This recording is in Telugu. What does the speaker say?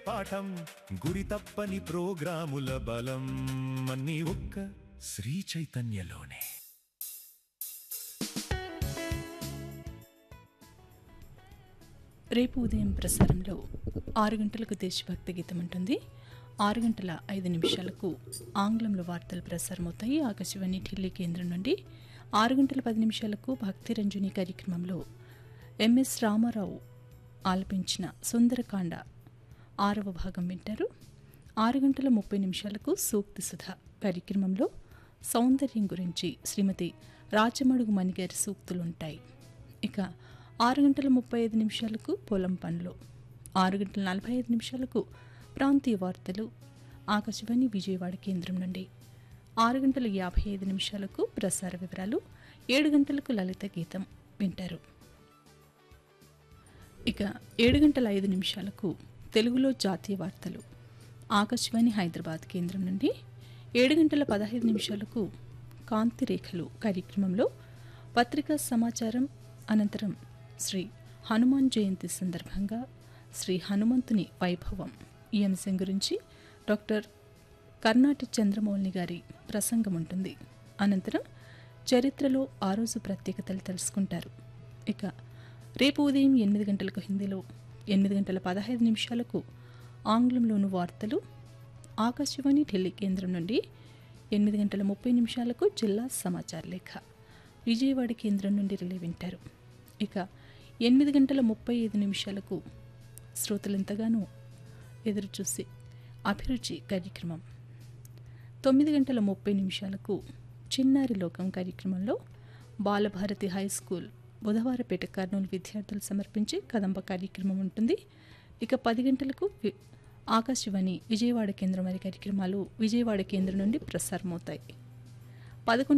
పాఠం గురి తప్పని ప్రోగ్రాముల బలం అన్నీ ఒక్క శ్రీ చైతన్యలోనే రేపు ఉదయం ప్రసారంలో ఆరు గంటలకు దేశభక్తి గీతం ఉంటుంది ఆరు గంటల ఐదు నిమిషాలకు ఆంగ్లంలో వార్తలు ప్రసారమవుతాయి ఆకాశవాణి ఢిల్లీ కేంద్రం నుండి ఆరు గంటల పది నిమిషాలకు భక్తి రంజని కార్యక్రమంలో ఎంఎస్ రామారావు ఆలపించిన సుందరకాండ ఆరవ భాగం వింటారు ఆరు గంటల ముప్పై నిమిషాలకు సూక్తి సుధ కార్యక్రమంలో సౌందర్యం గురించి శ్రీమతి రాచమడుగు మణిగారి సూక్తులు ఉంటాయి ఇక ఆరు గంటల ముప్పై ఐదు నిమిషాలకు పొలం పనులు ఆరు గంటల నలభై ఐదు నిమిషాలకు ప్రాంతీయ వార్తలు ఆకాశవాణి విజయవాడ కేంద్రం నుండి ఆరు గంటల యాభై ఐదు నిమిషాలకు ప్రసార వివరాలు ఏడు గంటలకు లలిత గీతం వింటారు ఇక ఏడు గంటల ఐదు నిమిషాలకు తెలుగులో జాతీయ వార్తలు ఆకాశవాణి హైదరాబాద్ కేంద్రం నుండి ఏడు గంటల పదహైదు నిమిషాలకు కాంతి రేఖలు కార్యక్రమంలో పత్రికా సమాచారం అనంతరం శ్రీ హనుమాన్ జయంతి సందర్భంగా శ్రీ హనుమంతుని వైభవం ఈ అంశం గురించి డాక్టర్ కర్ణాటి చంద్రమౌళి గారి ప్రసంగం ఉంటుంది అనంతరం చరిత్రలో ఆ రోజు ప్రత్యేకతలు తెలుసుకుంటారు ఇక రేపు ఉదయం ఎనిమిది గంటలకు హిందీలో ఎనిమిది గంటల పదహైదు నిమిషాలకు ఆంగ్లంలోను వార్తలు ఆకాశవాణి ఢిల్లీ కేంద్రం నుండి ఎనిమిది గంటల ముప్పై నిమిషాలకు జిల్లా సమాచార లేఖ విజయవాడ కేంద్రం నుండి రిలే వింటారు ఇక ఎనిమిది గంటల ముప్పై ఐదు నిమిషాలకు శ్రోతలు ఎంతగానో ఎదురుచూసి అభిరుచి కార్యక్రమం తొమ్మిది గంటల ముప్పై నిమిషాలకు చిన్నారి లోకం కార్యక్రమంలో బాలభారతి హై స్కూల్ బుధవారపేట కర్నూలు విద్యార్థులు సమర్పించే కదంబ కార్యక్రమం ఉంటుంది ఇక పది గంటలకు వి- ఆకాశవాణి విజయవాడ కేంద్రం వారి కార్యక్రమాలు విజయవాడ కేంద్రం నుండి ప్రసారమవుతాయి పదకొండు